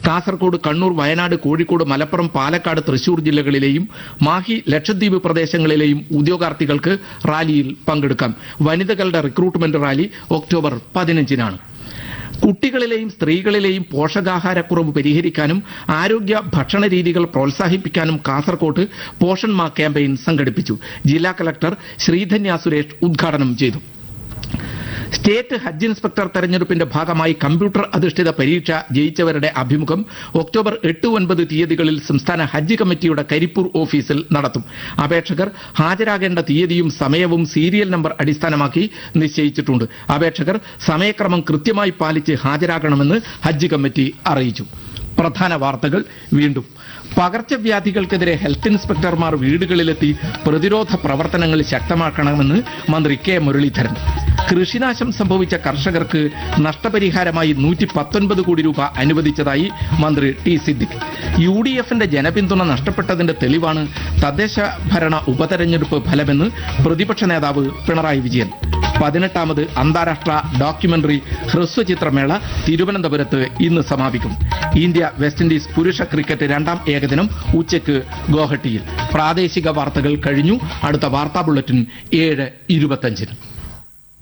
കാസർഗോഡ് കണ്ണൂർ വയനാട് കോഴിക്കോട് മലപ്പുറം പാലക്കാട് തൃശൂർ ജില്ലകളിലെയും മാഹി ലക്ഷദ്വീപ് പ്രദേശങ്ങളിലെയും ഉദ്യോഗാർത്ഥികൾക്ക് റാലിയിൽ പങ്കെടുക്കാം വനിതകളുടെ റിക്രൂട്ട്മെന്റ് റാലി ഒക്ടോബർ പതിനഞ്ചിനാണ് കുട്ടികളിലെയും സ്ത്രീകളിലെയും പോഷകാഹാരക്കുറവ് പരിഹരിക്കാനും ആരോഗ്യ ഭക്ഷണ രീതികൾ പ്രോത്സാഹിപ്പിക്കാനും കാസർകോട്ട് പോഷൺ മാ ക്യാമ്പയിൻ സംഘടിപ്പിച്ചു ജില്ലാ കലക്ടർ ശ്രീധന്യ സുരേഷ് ഉദ്ഘാടനം ചെയ്തു സ്റ്റേറ്റ് ഹജ്ജ് ഇൻസ്പെക്ടർ തെരഞ്ഞെടുപ്പിന്റെ ഭാഗമായി കമ്പ്യൂട്ടർ അധിഷ്ഠിത പരീക്ഷ ജയിച്ചവരുടെ അഭിമുഖം ഒക്ടോബർ എട്ട് ഒൻപത് തീയതികളിൽ സംസ്ഥാന ഹജ്ജ് കമ്മിറ്റിയുടെ കരിപ്പൂർ ഓഫീസിൽ നടത്തും അപേക്ഷകർ ഹാജരാകേണ്ട തീയതിയും സമയവും സീരിയൽ നമ്പർ അടിസ്ഥാനമാക്കി നിശ്ചയിച്ചിട്ടുണ്ട് അപേക്ഷകർ സമയക്രമം കൃത്യമായി പാലിച്ച് ഹാജരാകണമെന്ന് ഹജ്ജ് കമ്മിറ്റി അറിയിച്ചു പ്രധാന വാർത്തകൾ വീണ്ടും പകർച്ചവ്യാധികൾക്കെതിരെ ഹെൽത്ത് ഇൻസ്പെക്ടർമാർ വീടുകളിലെത്തി പ്രതിരോധ പ്രവർത്തനങ്ങൾ ശക്തമാക്കണമെന്ന് മന്ത്രി കെ മുരളീധരൻ കൃഷിനാശം സംഭവിച്ച കർഷകർക്ക് നഷ്ടപരിഹാരമായി നൂറ്റി പത്തൊൻപത് കോടി രൂപ അനുവദിച്ചതായി മന്ത്രി ടി സിദ്ദിഖ് യു ഡി എഫിന്റെ ജനപിന്തുണ നഷ്ടപ്പെട്ടതിന്റെ തെളിവാണ് തദ്ദേശ ഭരണ ഉപതെരഞ്ഞെടുപ്പ് ഫലമെന്ന് പ്രതിപക്ഷ നേതാവ് പിണറായി വിജയൻ പതിനെട്ടാമത് അന്താരാഷ്ട്ര ഡോക്യുമെന്ററി ഹ്രസ്വചിത്രമേള തിരുവനന്തപുരത്ത് ഇന്ന് സമാപിക്കും ഇന്ത്യ വെസ്റ്റ് ഇൻഡീസ് പുരുഷ ക്രിക്കറ്റ് രണ്ടാം ഏകദിനം ഉച്ചയ്ക്ക് ഗോഹട്ടിയിൽ പ്രാദേശിക വാർത്തകൾ കഴിഞ്ഞു അടുത്ത വാർത്താ ബുള്ളറ്റിൻ ഏഴ് ഇരുപത്തഞ്ചിന്